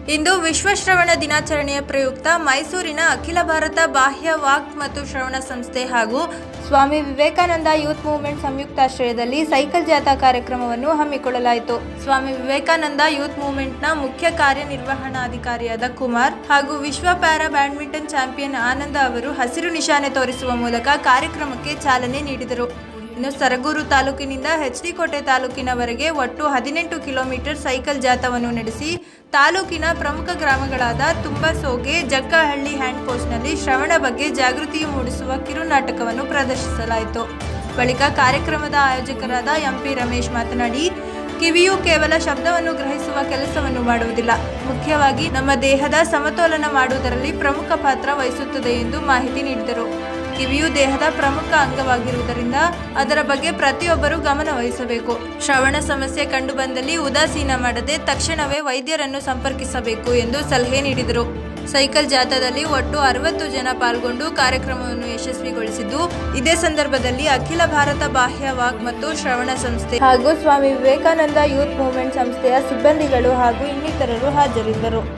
ಇಂದು ವಿಶ್ವ ಶ್ರವಣ ದಿನಾಚರಣೆಯ ಪ್ರಯುಕ್ತ ಮೈಸೂರಿನ ಅಖಿಲ ಭಾರತ ಬಾಹ್ಯ ವಾಕ್ ಮತ್ತು ಶ್ರವಣ ಸಂಸ್ಥೆ ಹಾಗೂ ಸ್ವಾಮಿ ವಿವೇಕಾನಂದ ಯೂತ್ ಮೂವ್ಮೆಂಟ್ ಸಂಯುಕ್ತಾಶ್ರಯದಲ್ಲಿ ಸೈಕಲ್ ಜಾಥಾ ಕಾರ್ಯಕ್ರಮವನ್ನು ಹಮ್ಮಿಕೊಳ್ಳಲಾಯಿತು ಸ್ವಾಮಿ ವಿವೇಕಾನಂದ ಯೂತ್ ಮೂವ್ಮೆಂಟ್ನ ಮುಖ್ಯ ಕಾರ್ಯನಿರ್ವಹಣಾಧಿಕಾರಿಯಾದ ಕುಮಾರ್ ಹಾಗೂ ವಿಶ್ವ ಪ್ಯಾರಾ ಬ್ಯಾಡ್ಮಿಂಟನ್ ಚಾಂಪಿಯನ್ ಆನಂದ ಅವರು ಹಸಿರು ನಿಶಾನೆ ತೋರಿಸುವ ಮೂಲಕ ಕಾರ್ಯಕ್ರಮಕ್ಕೆ ಚಾಲನೆ ನೀಡಿದರು ಇನ್ನು ಸರಗೂರು ತಾಲೂಕಿನಿಂದ ಎಚ್ ಕೋಟೆ ತಾಲೂಕಿನವರೆಗೆ ಒಟ್ಟು ಹದಿನೆಂಟು ಕಿಲೋಮೀಟರ್ ಸೈಕಲ್ ಜಾಥಾವನ್ನು ನಡೆಸಿ ತಾಲೂಕಿನ ಪ್ರಮುಖ ಗ್ರಾಮಗಳಾದ ತುಂಬಸೋಗೆ ಜಕ್ಕಹಳ್ಳಿ ಹ್ಯಾಂಡ್ ಪೋಸ್ಟ್ನಲ್ಲಿ ಶ್ರವಣ ಬಗ್ಗೆ ಜಾಗೃತಿ ಮೂಡಿಸುವ ಕಿರುನಾಟಕವನ್ನು ಪ್ರದರ್ಶಿಸಲಾಯಿತು ಬಳಿಕ ಕಾರ್ಯಕ್ರಮದ ಆಯೋಜಕರಾದ ಎಂಪಿ ರಮೇಶ್ ಮಾತನಾಡಿ ಕಿವಿಯು ಕೇವಲ ಶಬ್ದವನ್ನು ಗ್ರಹಿಸುವ ಕೆಲಸವನ್ನು ಮಾಡುವುದಿಲ್ಲ ಮುಖ್ಯವಾಗಿ ನಮ್ಮ ದೇಹದ ಸಮತೋಲನ ಮಾಡುವುದರಲ್ಲಿ ಪ್ರಮುಖ ಪಾತ್ರ ವಹಿಸುತ್ತದೆ ಎಂದು ಮಾಹಿತಿ ನೀಡಿದರು ಕಿವಿಯು ದೇಹದ ಪ್ರಮುಖ ಅಂಗವಾಗಿರುವುದರಿಂದ ಅದರ ಬಗ್ಗೆ ಪ್ರತಿಯೊಬ್ಬರೂ ಗಮನ ವಹಿಸಬೇಕು ಶ್ರವಣ ಸಮಸ್ಯೆ ಕಂಡುಬಂದಲ್ಲಿ ಉದಾಸೀನ ಮಾಡದೆ ತಕ್ಷಣವೇ ವೈದ್ಯರನ್ನು ಸಂಪರ್ಕಿಸಬೇಕು ಎಂದು ಸಲಹೆ ನೀಡಿದರು ಸೈಕಲ್ ಜಾಥಾದಲ್ಲಿ ಒಟ್ಟು ಅರವತ್ತು ಜನ ಪಾಲ್ಗೊಂಡು ಕಾರ್ಯಕ್ರಮವನ್ನು ಯಶಸ್ವಿಗೊಳಿಸಿದ್ದು ಇದೇ ಸಂದರ್ಭದಲ್ಲಿ ಅಖಿಲ ಭಾರತ ಬಾಹ್ಯ ವಾಕ್ ಮತ್ತು ಶ್ರವಣ ಸಂಸ್ಥೆ ಹಾಗೂ ಸ್ವಾಮಿ ವಿವೇಕಾನಂದ ಯೂತ್ ಮೂವ್ಮೆಂಟ್ ಸಂಸ್ಥೆಯ ಸಿಬ್ಬಂದಿಗಳು ಹಾಗೂ ಇನ್ನಿತರರು ಹಾಜರಿದ್ದರು